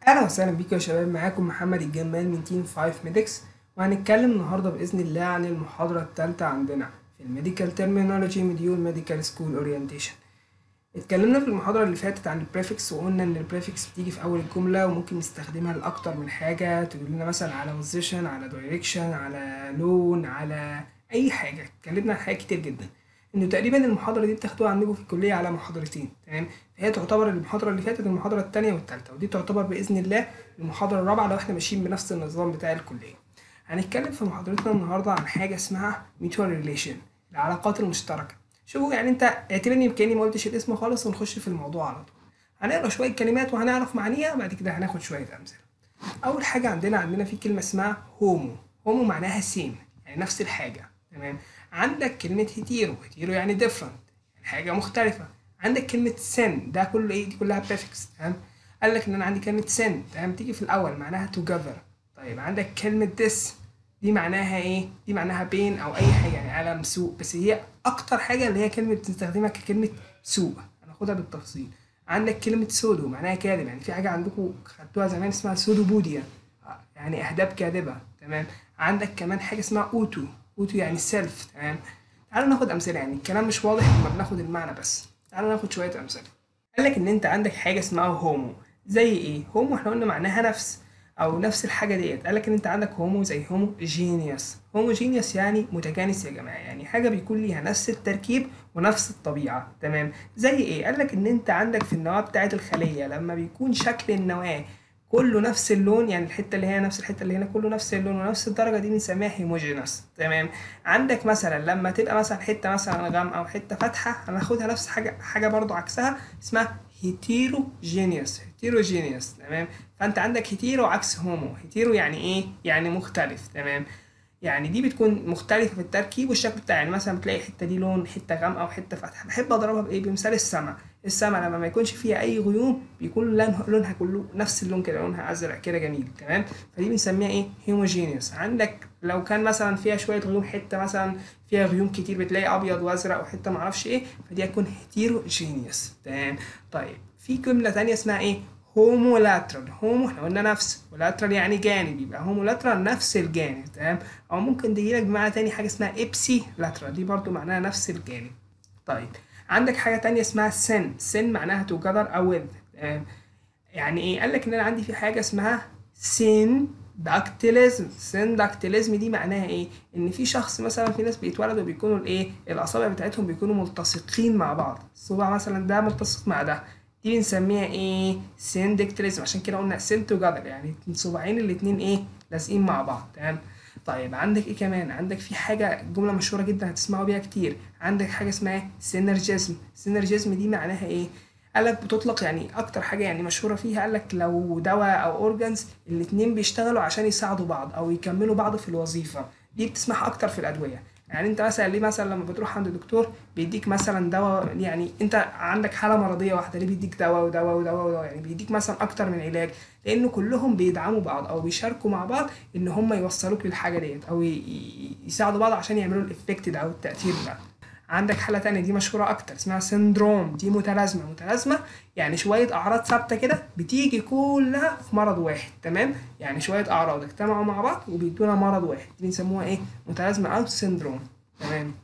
اهلا وسهلا بيكم يا شباب معاكم محمد الجمال من تيم 5 ميديكس وهنتكلم النهارده باذن الله عن المحاضره الثالثه عندنا في الميديكال ترمينولوجي مديول ميديكال سكول اورينتيشن اتكلمنا في المحاضره اللي فاتت عن البريفكس وقلنا ان البريفكس بتيجي في اول الجمله وممكن نستخدمها لاكتر من حاجه تقول لنا مثلا على بوزيشن على دايركشن على لون على اي حاجه اتكلمنا عن حاجات كتير جدا انه تقريبا المحاضره دي بتاخدوها عندكم في الكليه على محاضرتين تمام فهي تعتبر المحاضره اللي فاتت المحاضره الثانيه والثالثه ودي تعتبر باذن الله المحاضره الرابعه لو احنا ماشيين بنفس النظام بتاع الكليه هنتكلم في محاضرتنا النهارده عن حاجه اسمها mutual ريليشن العلاقات المشتركه شوفوا يعني انت اعتبرني كاني ما قلتش الاسم خالص ونخش في الموضوع على طول هنقرا شويه كلمات وهنعرف معانيها بعد كده هناخد شويه امثله اول حاجه عندنا عندنا في كلمه اسمها هومو هومو معناها سيم يعني نفس الحاجه تمام عندك كلمه هيتيرو هيتيرو يعني ديفرنت يعني حاجه مختلفه عندك كلمه سن ده كله ايه دي كلها بريفكس تمام قال لك ان انا عندي كلمه سن تمام تيجي في الاول معناها together طيب عندك كلمه this دي معناها ايه دي معناها بين او اي حاجه يعني الم سوء بس هي اكتر حاجه اللي هي كلمه بنستخدمها ككلمه سوء هناخدها بالتفصيل عندك كلمه سودو معناها كاذب يعني في حاجه عندكم خدتوها زمان اسمها سودو بوديا يعني اهداب كاذبه تمام عندك كمان حاجه اسمها اوتو اوتو يعني سيلف تمام تعالوا ناخد امثله يعني الكلام مش واضح لما بناخد المعنى بس تعالوا ناخد شويه امثله قال لك ان انت عندك حاجه اسمها هومو زي ايه هومو احنا قلنا معناها نفس او نفس الحاجه ديت قال لك ان انت عندك هومو زي هومو جينيوس هومو جينيوس يعني متجانس يا جماعه يعني حاجه بيكون ليها نفس التركيب ونفس الطبيعه تمام زي ايه قال لك ان انت عندك في النواه بتاعه الخليه لما بيكون شكل النواه كله نفس اللون يعني الحته اللي هي نفس الحته اللي هنا كله نفس اللون ونفس الدرجه دي بنسميها هيموجينوس تمام عندك مثلا لما تبقى مثلا حته مثلا غامقه او حته فاتحه هناخدها نفس حاجه حاجه برضو عكسها اسمها هيتيروجينيوس هيتيروجينيوس تمام فانت عندك هيتيرو عكس هومو هيتيرو يعني ايه يعني مختلف تمام يعني دي بتكون مختلفه في التركيب والشكل بتاعها يعني مثلا بتلاقي الحته دي لون حته غامقه وحته فاتحه بحب اضربها بايه بمثال السماء السماء لما ما يكونش فيها اي غيوم بيكون لونها, لونها كله نفس اللون كده لونها ازرق كده جميل تمام فدي بنسميها ايه هيموجينيوس عندك لو كان مثلا فيها شويه غيوم حته مثلا فيها غيوم كتير بتلاقي ابيض وازرق وحته معرفش ايه فدي هتكون هيتيروجينيوس تمام طيب في جمله ثانيه اسمها ايه هومولاترال هومو احنا قلنا نفس ولاترال يعني جانب يبقى هومولاترال نفس الجانب تمام او ممكن تجيلك بمعنى تاني حاجه اسمها ابسي لاترال دي برضو معناها نفس الجانب طيب عندك حاجه تانية اسمها سن سن معناها توجذر او with تمام يعني ايه قال لك ان انا عندي في حاجه اسمها سين داكتيليزم سين داكتيليزم دي معناها ايه ان في شخص مثلا في ناس بيتولدوا بيكونوا الايه الاصابع بتاعتهم بيكونوا ملتصقين مع بعض الصباع مثلا ده ملتصق مع ده دي بنسميها ايه سيندكتريزم عشان كده قلنا سين توجذر يعني الصباعين الاتنين ايه لازقين مع بعض تمام طيب عندك ايه كمان عندك في حاجه جمله مشهوره جدا هتسمعوا بيها كتير عندك حاجه اسمها سينرجيزم سينرجيزم دي معناها ايه قال لك بتطلق يعني اكتر حاجه يعني مشهوره فيها قال لك لو دواء او اورجانز الاتنين بيشتغلوا عشان يساعدوا بعض او يكملوا بعض في الوظيفه دي بتسمعها اكتر في الادويه يعني انت مثلا ليه مثلا لما بتروح عند دكتور بيديك مثلا دواء يعني انت عندك حاله مرضيه واحده ليه بيديك دواء ودواء ودواء ودواء يعني بيديك مثلا اكتر من علاج لانه كلهم بيدعموا بعض او بيشاركوا مع بعض ان هم يوصلوك للحاجه ديت او يساعدوا بعض عشان يعملوا الافكت ده او التاثير ده عندك حاله تانية دي مشهوره اكتر اسمها سندروم دي متلازمه متلازمه يعني شويه اعراض ثابته كده بتيجي كلها في مرض واحد تمام يعني شويه اعراض اجتمعوا مع بعض وبيدونا مرض واحد دي بنسموها ايه متلازمه او سندروم تمام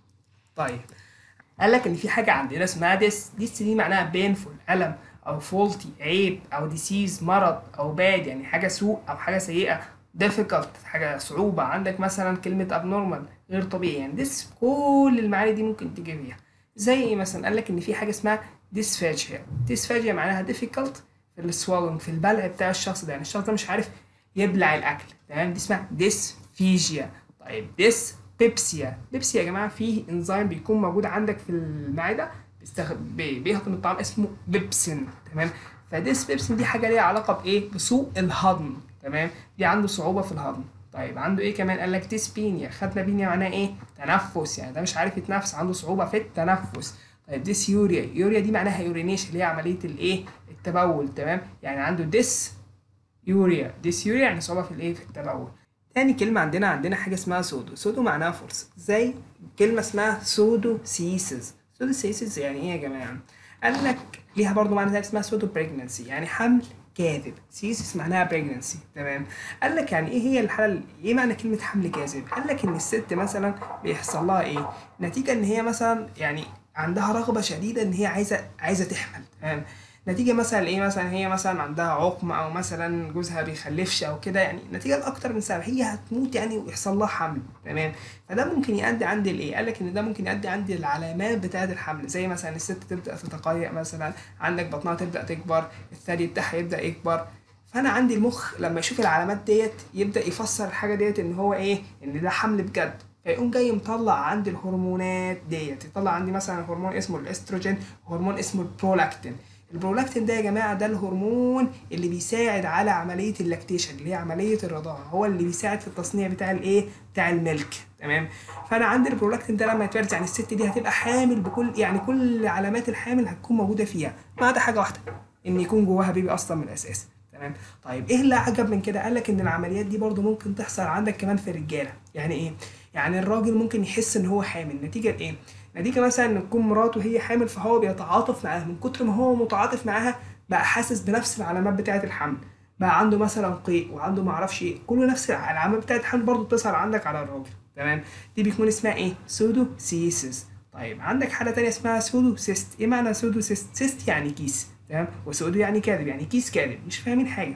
طيب قال لك ان في حاجه عندنا اسمها ديس ديس دي معناها بينفول الم او فولتي عيب او ديسيز مرض او باد يعني حاجه سوء او حاجه سيئه difficult حاجه صعوبه عندك مثلا كلمه abnormal غير طبيعي يعني ديس كل المعاني دي ممكن تيجي فيها زي ايه مثلا قال لك ان في حاجه اسمها ديسفاجيا ديسفاجيا معناها difficult في السوالنج في البلع بتاع الشخص ده يعني الشخص ده مش عارف يبلع الاكل تمام دي اسمها ديسفيجيا طيب ديس بيبسيا بيبسيا يا جماعه فيه انزيم بيكون موجود عندك في المعده بيستخ... بيهضم الطعام اسمه بيبسين تمام فديس بيبسين دي حاجه ليها علاقه بايه بسوء الهضم تمام دي عنده صعوبه في الهضم طيب عنده ايه كمان قال لك ديسبينيا خدنا بينيا معناها ايه تنفس يعني ده مش عارف يتنفس عنده صعوبه في التنفس طيب ديس يوريا يوريا دي معناها يورينيشن اللي هي عمليه الايه التبول تمام يعني عنده ديس يوريا ديس يوريا يعني صعوبه في الايه في التبول تاني كلمة عندنا عندنا حاجة اسمها سودو سودو معناها فرصة زي كلمة اسمها سودو سيسز سودو سيسز يعني ايه يا جماعة قال لك ليها برضو معنى تاني اسمها سودو بريجنانسي يعني حمل كاذب سيسس معناها pregnancy تمام قال لك يعني ايه هي الحاله ايه معنى كلمه حمل كاذب قال لك ان الست مثلا بيحصل لها ايه نتيجه ان هي مثلا يعني عندها رغبه شديده ان هي عايزه عايزه تحمل تمام نتيجة مثلا ايه مثلا هي مثلا عندها عقم او مثلا جوزها بيخلفش او كده يعني نتيجة لاكتر من سبب هي هتموت يعني ويحصل لها حمل تمام فده ممكن يؤدي عند الايه قال لك ان ده ممكن يؤدي عند العلامات بتاعة الحمل زي مثلا الست تبدا تتقيأ مثلا عندك بطنها تبدا تكبر الثدي بتاعها يبدا يكبر فانا عندي المخ لما يشوف العلامات ديت يبدا يفسر الحاجه ديت ان هو ايه ان ده حمل بجد فيقوم جاي مطلع عندي الهرمونات ديت يطلع عندي مثلا هرمون اسمه الاستروجين هرمون اسمه البرولاكتين البرولاكتين ده يا جماعه ده الهرمون اللي بيساعد على عمليه اللاكتيشن اللي هي عمليه الرضاعه هو اللي بيساعد في التصنيع بتاع الايه بتاع الملك تمام فانا عندي البرولاكتين ده لما يتفرز يعني الست دي هتبقى حامل بكل يعني كل علامات الحامل هتكون موجوده فيها ما عدا حاجه واحده ان يكون جواها بيبي اصلا من الاساس تمام طيب ايه اللي عجب من كده قال لك ان العمليات دي برضو ممكن تحصل عندك كمان في الرجاله يعني ايه يعني الراجل ممكن يحس ان هو حامل نتيجه لايه نتيجه مثلا ان تكون مراته هي حامل فهو بيتعاطف معاها من كتر ما هو متعاطف معاها بقى حاسس بنفس العلامات بتاعه الحمل بقى عنده مثلا قيء وعنده معرفش ايه كله نفس العلامات بتاعه الحمل برضو بتظهر عندك على الراجل تمام دي بيكون اسمها ايه سودو سيسس طيب عندك حاله تانية اسمها سودو سيست ايه معنى سودو سيست سيست يعني كيس تمام وسودو يعني كاذب يعني كيس كاذب مش فاهمين حاجه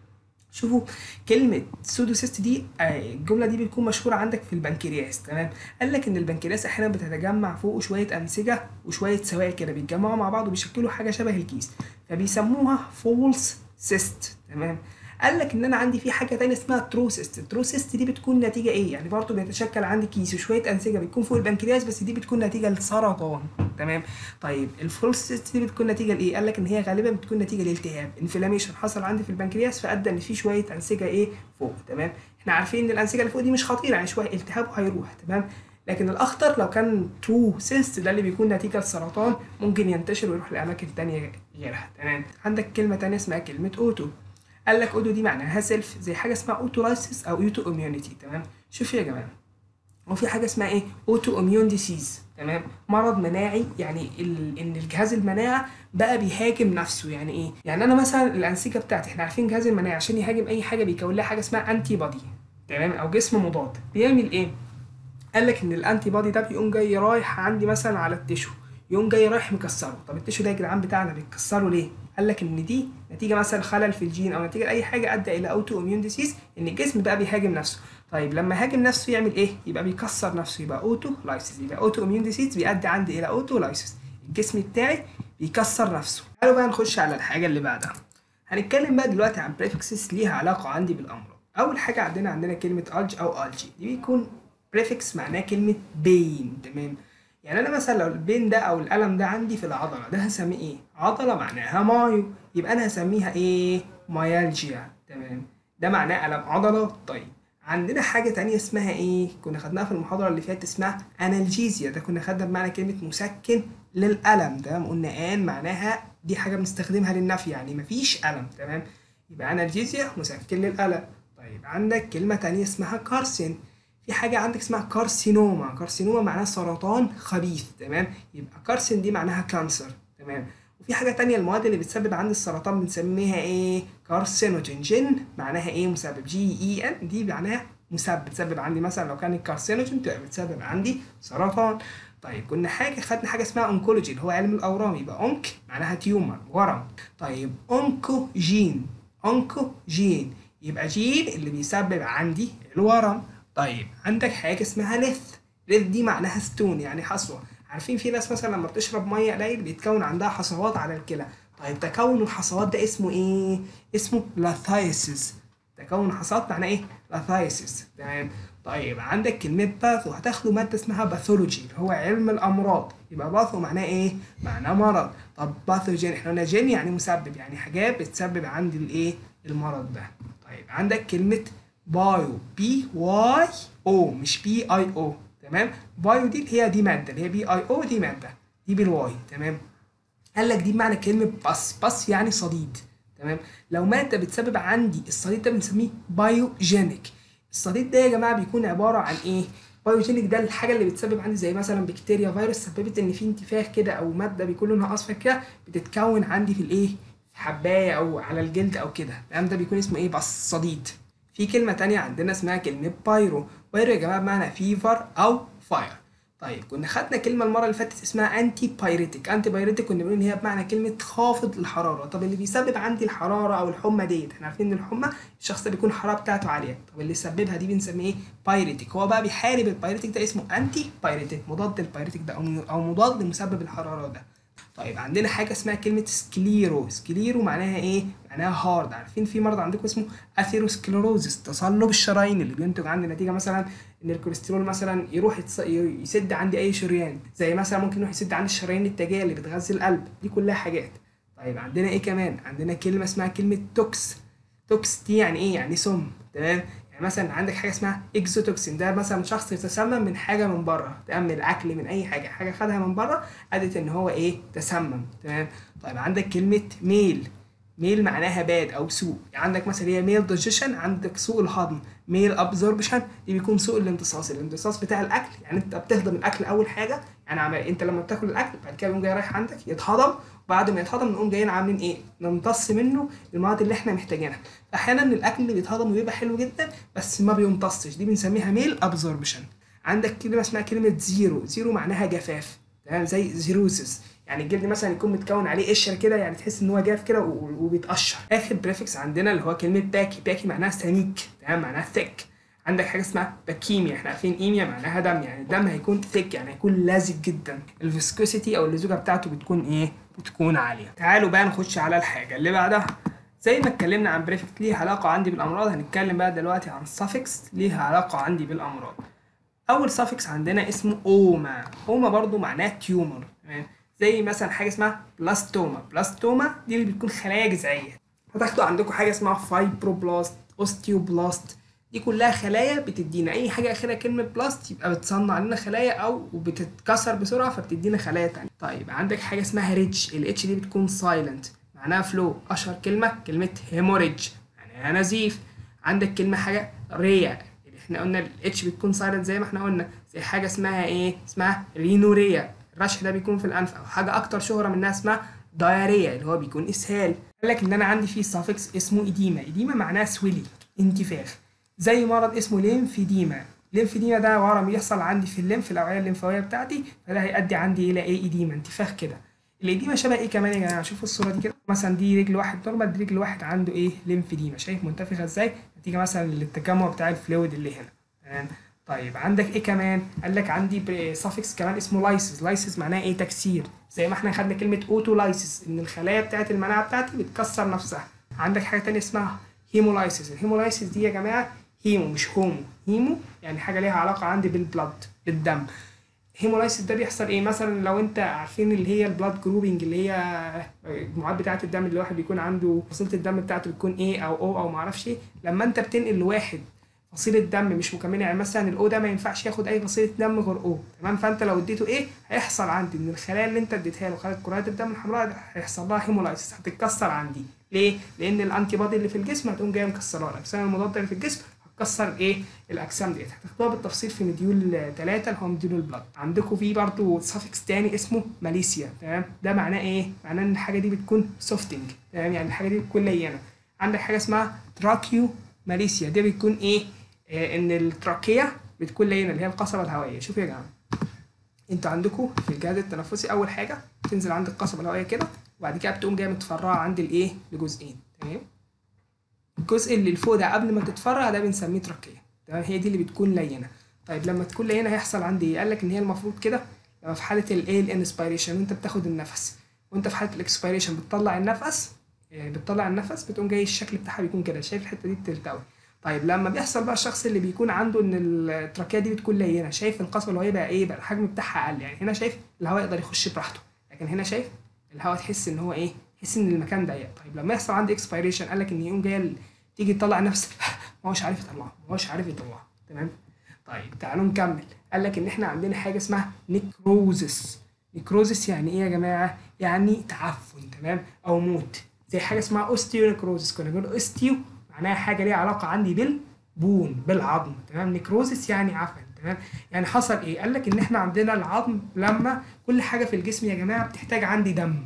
شوفوا كلمة سودوسيست دي آه، الجملة دي بتكون مشهورة عندك في البنكرياس تمام قال لك إن البنكرياس أحيانا بتتجمع فوق شوية أنسجة وشوية سوائل كده بيتجمعوا مع بعض وبيشكلوا حاجة شبه الكيس فبيسموها فولس سيست تمام قال لك ان انا عندي في حاجه تانية اسمها تروسيست التروسيست دي بتكون نتيجه ايه يعني برضو بيتشكل عندي كيس وشويه انسجه بتكون فوق البنكرياس بس دي بتكون نتيجه لسرطان تمام طيب الفولسيست دي بتكون نتيجه لايه قال لك ان هي غالبا بتكون نتيجه لالتهاب انفلاميشن حصل عندي في البنكرياس فادى ان في شويه انسجه ايه فوق تمام احنا عارفين ان الانسجه اللي فوق دي مش خطيره يعني شويه التهاب وهيروح تمام لكن الاخطر لو كان ترو سيست ده اللي بيكون نتيجه للسرطان ممكن ينتشر ويروح لاماكن تانية غيرها تمام عندك كلمه تانية اسمها كلمه اوتو قال لك اوتو دي معناها سيلف زي حاجه اسمها اوتولايسيس او اوتو اميونيتي تمام شوف يا جماعه هو في حاجه اسمها ايه اوتو اميون ديسيز تمام مرض مناعي يعني ال... ان الجهاز المناعه بقى بيهاجم نفسه يعني ايه يعني انا مثلا الانسجه بتاعتي احنا عارفين جهاز المناعه عشان يهاجم اي حاجه بيكون لها حاجه اسمها انتي بودي تمام او جسم مضاد بيعمل ايه قال لك ان الانتي بودي ده بيقوم جاي رايح عندي مثلا على التشو يقوم جاي رايح مكسره طب التشو ده يا جدعان بتاعنا بيتكسره ليه قال لك ان دي نتيجه مثلا خلل في الجين او نتيجه اي حاجه ادى الى اوتو اميون ديسيز ان الجسم بقى بيهاجم نفسه طيب لما يهاجم نفسه يعمل ايه يبقى بيكسر نفسه يبقى اوتو لايسيس يبقى اوتو اميون ديسيز بيؤدي عندي الى اوتو لايسيس الجسم بتاعي بيكسر نفسه تعالوا بقى نخش على الحاجه اللي بعدها هنتكلم بقى دلوقتي عن بريفكسز ليها علاقه عندي بالامراض اول حاجه عندنا عندنا كلمه الج او الجي دي بيكون بريفكس معناه كلمه بين تمام يعني انا مثلا لو البين ده او الالم ده عندي في العضله ده هسميه ايه عضله معناها مايو يبقى انا هسميها ايه مايالجيا تمام ده معناه الم عضله طيب عندنا حاجه تانية اسمها ايه كنا خدناها في المحاضره اللي فاتت اسمها انالجيزيا ده كنا خدنا بمعنى كلمه مسكن للالم تمام قلنا ان معناها دي حاجه بنستخدمها للنفي يعني مفيش الم تمام يبقى انالجيزيا مسكن للالم طيب عندك كلمه تانية اسمها كارسين في حاجة عندك اسمها كارسينوما كارسينوما معناها سرطان خبيث تمام يبقى كارسين دي معناها كانسر تمام وفي حاجة تانية المواد اللي بتسبب عندي السرطان بنسميها ايه كارسينوجين جين معناها ايه مسبب جي اي ان دي معناها مسبب بتسبب عندي مثلا لو كان الكارسينوجين تبقى بتسبب عندي سرطان طيب كنا حاجة خدنا حاجة اسمها اونكولوجي اللي هو علم الأورام يبقى اونك معناها تيومر ورم طيب اونكوجين اونكوجين يبقى جين اللي بيسبب عندي الورم طيب عندك حاجة اسمها لث لث دي معناها ستون يعني حصوة عارفين في ناس مثلا لما بتشرب مية قليل بيتكون عندها حصوات على الكلى طيب تكون الحصوات ده اسمه ايه؟ اسمه لاثايسيس تكون الحصوات معناه ايه؟ لاثايسيس تمام طيب عندك كلمة باثو هتاخدوا مادة اسمها باثولوجي اللي هو علم الأمراض يبقى باثو معناه ايه؟ معناه مرض طب باثوجين احنا قلنا جين يعني مسبب يعني حاجات بتسبب عندي الايه؟ المرض ده طيب عندك كلمة بايو بي واي او مش بي اي او تمام بايو دي اللي هي دي ماده اللي هي بي اي او دي ماده دي بالواي تمام قال لك دي بمعنى كلمه باس باس يعني صديد تمام لو ماده بتسبب عندي الصديد ده بنسميه بايوجينيك الصديد ده يا جماعه بيكون عباره عن ايه بايوجينيك ده الحاجه اللي بتسبب عندي زي مثلا بكتيريا فيروس سببت ان في انتفاخ كده او ماده بيكون لونها اصفر كده بتتكون عندي في الايه في حبايه او على الجلد او كده تمام ده بيكون اسمه ايه بس صديد في كلمه تانية عندنا اسمها كلمه بايرو بايرو يا جماعه بمعنى فيفر او فاير طيب كنا خدنا كلمه المره اللي فاتت اسمها انتي بايريتك انتي بايريتك كنا بنقول ان هي بمعنى كلمه خافض الحراره طب اللي بيسبب عندي الحراره او الحمى ديت احنا عارفين ان الحمى الشخص ده بيكون الحراره بتاعته عاليه طب اللي يسببها دي بنسميه ايه بايريتك هو بقى بيحارب البايريتك ده اسمه انتي بايريتك مضاد البايريتك ده او او مضاد لمسبب الحراره ده طيب عندنا حاجه اسمها كلمه سكليرو سكليرو معناها ايه معناها هارد عارفين في مرض عندكم اسمه اثيروسكليروزس تصلب الشرايين اللي بينتج عنه نتيجه مثلا ان الكوليسترول مثلا يروح يتص... يسد عندي اي شريان زي مثلا ممكن يروح يسد عندي الشرايين التاجيه اللي بتغذي القلب دي كلها حاجات طيب عندنا ايه كمان عندنا كلمه اسمها كلمه توكس توكس دي يعني ايه يعني سم تمام يعني مثلا عندك حاجه اسمها اكزوتوكسين ده مثلا شخص يتسمم من حاجه من بره تمام من الاكل من اي حاجه حاجه خدها من بره ادت ان هو ايه تسمم تمام طيب عندك كلمه ميل ميل معناها باد او سوء يعني عندك مثلا هي ميل دايجيشن عندك سوء الهضم ميل ابزوربشن دي بيكون سوء الامتصاص الامتصاص بتاع الاكل يعني انت بتهضم الاكل اول حاجه يعني عمل انت لما بتاكل الاكل بعد كده يقوم جاي رايح عندك يتهضم وبعد ما يتهضم نقوم جايين عاملين ايه نمتص منه المواد اللي احنا محتاجينها احيانا الاكل اللي بيتهضم وبيبقى حلو جدا بس ما بيمتصش دي بنسميها ميل ابزوربشن عندك كلمه اسمها كلمه زيرو زيرو معناها جفاف تمام زي زيروسس يعني الجلد مثلا يكون متكون عليه قشره كده يعني تحس ان هو جاف كده وبيتقشر اخر بريفكس عندنا اللي هو كلمه باكي باكي معناها سميك تمام معناها ثيك عندك حاجه اسمها باكيميا احنا عارفين ايميا معناها دم يعني الدم هيكون ثيك يعني هيكون لازق جدا الفيسكوسيتي او اللزوجه بتاعته بتكون ايه بتكون عاليه تعالوا بقى نخش على الحاجه اللي بعدها زي ما اتكلمنا عن بريفكت ليه علاقه عندي بالامراض هنتكلم بقى دلوقتي عن سافكس ليها علاقه عندي بالامراض اول سافكس عندنا اسمه اوما اوما برضو معناه تيومر تمام زي مثلا حاجه اسمها بلاستوما بلاستوما دي اللي بتكون خلايا جذعيه هتاخدوا عندكم حاجه اسمها فايبروبلاست اوستيوبلاست دي كلها خلايا بتدينا اي حاجه اخرها كلمه بلاست يبقى بتصنع لنا خلايا او بتتكسر بسرعه فبتدينا خلايا تانية طيب عندك حاجه اسمها ريتش الاتش دي بتكون سايلنت معناها فلو اشهر كلمه كلمه هيموريدج معناها نزيف عندك كلمه حاجه ريا احنا قلنا الاتش بتكون سايلنت زي ما احنا قلنا زي حاجه اسمها ايه اسمها رينوريا الرشح ده بيكون في الانف او حاجه اكتر شهره منها اسمها دايريا اللي هو بيكون اسهال قال لك ان انا عندي فيه سافكس اسمه اديما اديما معناه سويلي انتفاخ زي مرض اسمه ليمفيديما ليمفيديما ده ورم يحصل عندي في الليمف الاوعيه الليمفاويه بتاعتي فده هيؤدي عندي الى ايه اديما انتفاخ كده الاديمه شبه ايه كمان يا جماعه شوفوا الصوره دي كده مثلا دي رجل واحد نورمال دي رجل واحد عنده ايه ليمفيديما شايف منتفخه ازاي نتيجه مثلا للتجمع بتاع الفلويد اللي هنا تمام طيب عندك ايه كمان قال لك عندي سافكس كمان اسمه لايسيس لايسيس معناه ايه تكسير زي ما احنا خدنا كلمه اوتو لايسيس ان الخلايا بتاعه المناعه بتاعتي بتكسر نفسها عندك حاجه تانية اسمها هيمولايسيس الهيمولايسيس دي يا جماعه هيمو مش هومو هيمو يعني حاجه ليها علاقه عندي بالبلد بالدم هيمولايسيس ده بيحصل ايه مثلا لو انت عارفين اللي هي البلاد جروبنج اللي هي المجموعات بتاعه الدم اللي الواحد بيكون عنده فصيله الدم بتاعته بتكون ايه او او او معرفش ايه لما انت بتنقل لواحد فصيله دم مش مكمله يعني مثلا الاو ده ما ينفعش ياخد اي فصيله دم غير او تمام فانت لو اديته ايه هيحصل عندي ان الخلايا اللي انت اديتها له خلايا كرات الدم الحمراء هيحصل لها هيمولايسيس هتتكسر عندي ليه؟ لان الانتي بادي اللي في الجسم هتقوم جايه مكسرها الاجسام المضاده اللي في الجسم هتكسر ايه الاجسام ديت هتاخدوها بالتفصيل في مديول 3 اللي هو مديول البلد عندكم في برضه سافكس تاني اسمه ماليسيا تمام ده معناه ايه معناه ان الحاجه دي بتكون سوفتنج تمام يعني الحاجه دي بتكون لينه عندك حاجه اسمها تراكيو ماليسيا دي بتكون ايه آه ان التراكيه بتكون لينه اللي هي القصبه الهوائيه شوفوا يا جماعه انتوا عندكم في الجهاز التنفسي اول حاجه تنزل عند القصبه الهوائيه كده وبعد كده بتقوم جايه متفرعه عند الايه لجزئين تمام الجزء اللي لفوق ده قبل ما تتفرع ده بنسميه تراكيه تمام هي دي اللي بتكون لينه طيب لما تكون لينه هيحصل عندي ايه قال لك ان هي المفروض كده لما في حاله الايه الانسبيريشن وانت بتاخد النفس وانت في حاله الاكسبيريشن بتطلع النفس يعني بتطلع النفس بتقوم جاي الشكل بتاعها بيكون كده شايف الحته دي بتلتوي طيب لما بيحصل بقى الشخص اللي بيكون عنده ان التراكيه دي بتكون لينه شايف القصبه الهوائيه بقى ايه بقى الحجم بتاعها اقل يعني هنا شايف الهواء يقدر يخش براحته لكن هنا شايف الهواء تحس ان هو ايه تحس ان المكان ضيق طيب لما يحصل عندي اكسبيريشن قال لك ان يقوم جاي تيجي تطلع نفس ما هوش عارف يطلعها ما هوش عارف يطلعها تمام طيب تعالوا نكمل قال لك ان احنا عندنا حاجه اسمها نيكروزس نيكروزس يعني ايه يا جماعه يعني تعفن تمام او موت زي حاجه اسمها اوستيو نيكروزس كنا بنقول اوستيو معناها حاجه ليها علاقه عندي بالبون بالعظم تمام نيكروزس يعني عفن تمام يعني حصل ايه قال لك ان احنا عندنا العظم لما كل حاجه في الجسم يا جماعه بتحتاج عندي دم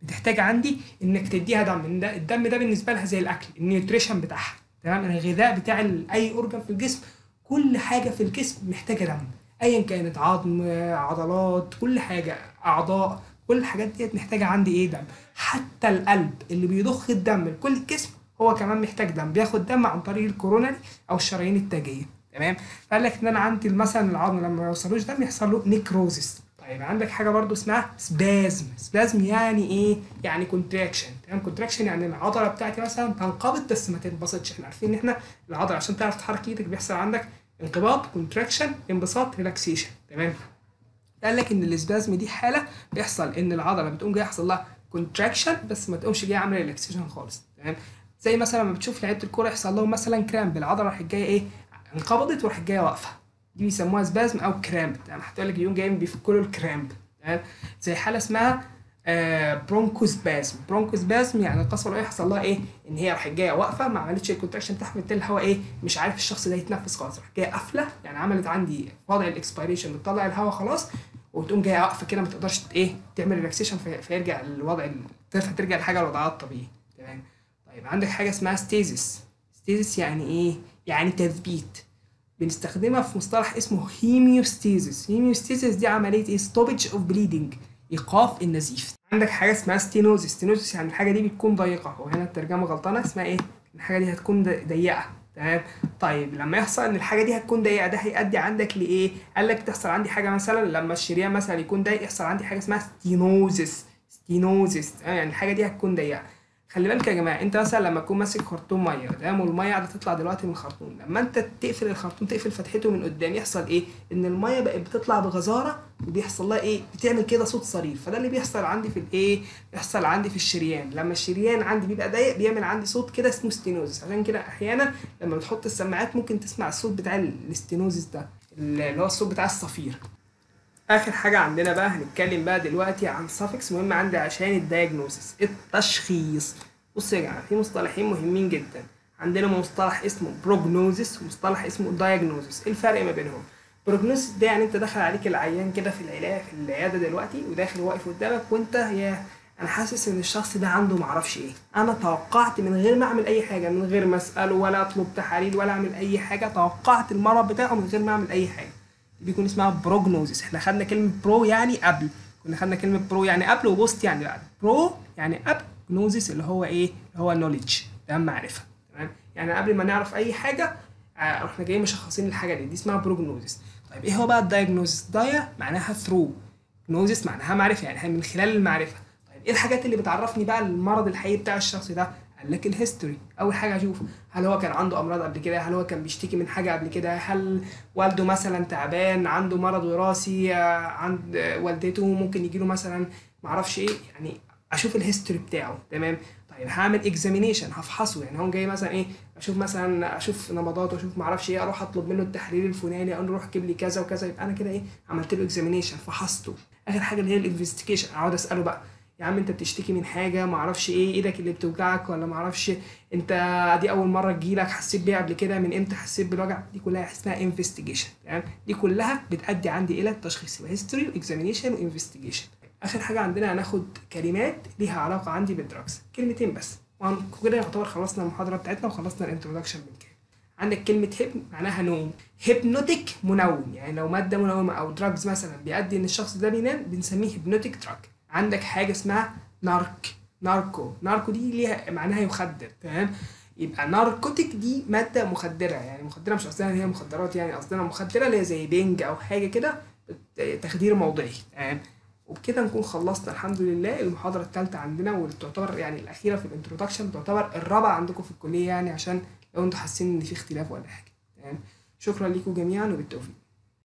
بتحتاج عندي انك تديها دم ده الدم ده بالنسبه لها زي الاكل النيوتريشن بتاعها تمام الغذاء بتاع اي اورجان في الجسم كل حاجه في الجسم محتاجه دم ايا كانت عظم عضلات كل حاجه اعضاء كل الحاجات ديت محتاجه عندي ايه دم حتى القلب اللي بيضخ الدم لكل الجسم هو كمان محتاج دم بياخد دم عن طريق الكوروناري او الشرايين التاجيه تمام فقال لك ان انا عندي مثلا العظم لما ما يوصلوش دم يحصل له نيكروزس طيب عندك حاجه برضو اسمها سبازم سبازم يعني ايه يعني كونتراكشن تمام كونتراكشن يعني العضله بتاعتي مثلا تنقبض بس ما تنبسطش احنا عارفين ان احنا العضله عشان تعرف تحرك ايدك بيحصل عندك انقباض كونتراكشن انبساط ريلاكسيشن تمام قال لك ان الاسبازم دي حاله بيحصل ان العضله بتقوم جايه يحصل لها كونتراكشن بس ما تقومش جايه عامله ريلاكسيشن خالص تمام زي مثلا لما بتشوف لعيبه الكوره يحصل لهم مثلا كرامب العضله راحت جايه ايه انقبضت وراحت جايه واقفه دي بيسموها سبازم او كرامب تمام هتقول لك اليوم جايين بيفكوا له الكرامب تمام زي حاله اسمها آه برونكوسبازم برونكوسبازم يعني القصبه الرئويه يحصل لها ايه ان هي راحت جايه واقفه ما عملتش الكونتراكشن بتاعها بالتالي الهواء ايه مش عارف الشخص ده يتنفس خالص راح جايه قافله يعني عملت عندي وضع الاكسبيريشن بتطلع الهواء خلاص وتقوم جايه واقفه كده ما تقدرش ايه تعمل ريلاكسيشن في فيرجع الوضع ترجع الحاجه لوضعها الطبيعي تمام طيب عندك حاجه اسمها ستيزيس ستيزيس يعني ايه يعني تثبيت بنستخدمها في مصطلح اسمه هيميوستيزيس هيميوستيزيس دي عمليه ايه ستوبج اوف بليدنج ايقاف النزيف عندك حاجه اسمها ستينوزيس ستينوزيس يعني الحاجه دي بتكون ضيقه وهنا الترجمه غلطانه اسمها ايه الحاجه دي هتكون ضيقه تمام طيب لما يحصل ان الحاجه دي هتكون ضيقه ده هيؤدي عندك لايه قال لك تحصل عندي حاجه مثلا لما الشريان مثلا يكون ضيق يحصل عندي حاجه اسمها ستينوزيس ستينوزيس يعني الحاجه دي هتكون ضيقه خلي بالك يا جماعه انت مثلا لما تكون ماسك خرطوم ميه تمام والميه قاعده تطلع دلوقتي من الخرطوم لما انت تقفل الخرطوم تقفل فتحته من قدام يحصل ايه ان الميه بقت بتطلع بغزاره وبيحصل لها ايه بتعمل كده صوت صريف فده اللي بيحصل عندي في الايه بيحصل عندي في الشريان لما الشريان عندي بيبقى ضيق بيعمل عندي صوت كده اسمه ستينوزس عشان كده احيانا لما بتحط السماعات ممكن تسمع الصوت بتاع الاستينوزس ده اللي هو الصوت بتاع الصفير اخر حاجه عندنا بقى هنتكلم بقى دلوقتي عن سافكس مهم عندي عشان الدايجنوسيس التشخيص بصوا يا جماعه في مصطلحين مهمين جدا عندنا مصطلح اسمه بروجنوزيس ومصطلح اسمه دايجنوزيس ايه الفرق ما بينهم بروجنوزيس ده يعني انت داخل عليك العيان كده في العلاج في العياده دلوقتي وداخل واقف قدامك وانت يا انا حاسس ان الشخص ده عنده معرفش ايه انا توقعت من غير ما اعمل اي حاجه من غير ما اساله ولا اطلب تحاليل ولا اعمل اي حاجه توقعت المرض بتاعه من غير ما اعمل اي حاجه دي بيكون اسمها بروجنوزيس احنا خدنا كلمه برو يعني قبل كنا خدنا كلمه برو يعني قبل وبوست يعني بعد برو يعني قبل جنوزيس اللي هو ايه اللي هو نوليدج ده معرفه تمام يعني قبل ما نعرف اي حاجه آه احنا جايين مشخصين الحاجه دي دي اسمها بروجنوزيس طيب ايه هو بقى الدايجنوزيس دايا معناها ثرو جنوزيس معناها معرفه يعني من خلال المعرفه طيب ايه الحاجات اللي بتعرفني بقى المرض الحقيقي بتاع الشخص ده قال لك الهيستوري اول حاجه اشوف هل هو كان عنده امراض قبل كده هل هو كان بيشتكي من حاجه قبل كده هل والده مثلا تعبان عنده مرض وراثي عند والدته ممكن يجي له مثلا معرفش ايه يعني اشوف الهيستوري بتاعه تمام طيب هعمل اكزامينيشن هفحصه يعني هو جاي مثلا ايه اشوف مثلا اشوف نبضاته اشوف معرفش ايه اروح اطلب منه التحليل الفلاني اقول له روح جيب لي كذا وكذا يبقى انا كده ايه عملت له اكزامينيشن فحصته اخر حاجه اللي هي الانفستيجيشن اقعد اساله بقى يا عم انت بتشتكي من حاجه معرفش ايه ايدك اللي بتوجعك ولا معرفش انت دي اول مره تجيلك حسيت بيها قبل كده من امتى حسيت بالوجع دي كلها اسمها انفستيجيشن تمام دي كلها بتؤدي عندي الى التشخيص هيستوري واكزامينيشن وانفستيجيشن اخر حاجه عندنا هناخد كلمات ليها علاقه عندي بالدراجز كلمتين بس كده يعتبر خلصنا المحاضره بتاعتنا وخلصنا الانترودكشن بالكامل عندك كلمة هيب معناها نوم هيبنوتيك منوم يعني لو مادة منومة أو دراجز مثلا بيؤدي إن الشخص ده بينام بنسميه هيبنوتيك دراج عندك حاجة اسمها نارك ناركو ناركو دي ليها معناها يخدر تمام يبقى ناركوتيك دي مادة مخدرة يعني مخدرة مش قصدنا ان هي مخدرات يعني قصدنا مخدرة اللي هي زي بينج أو حاجة كده تخدير موضعي تمام وبكده نكون خلصنا الحمد لله المحاضرة الثالثة عندنا واللي تعتبر يعني الأخيرة في الانترودكشن تعتبر الرابعة عندكم في الكلية يعني عشان لو انتوا حاسين إن في اختلاف ولا حاجة تمام شكرا لكم جميعا وبالتوفيق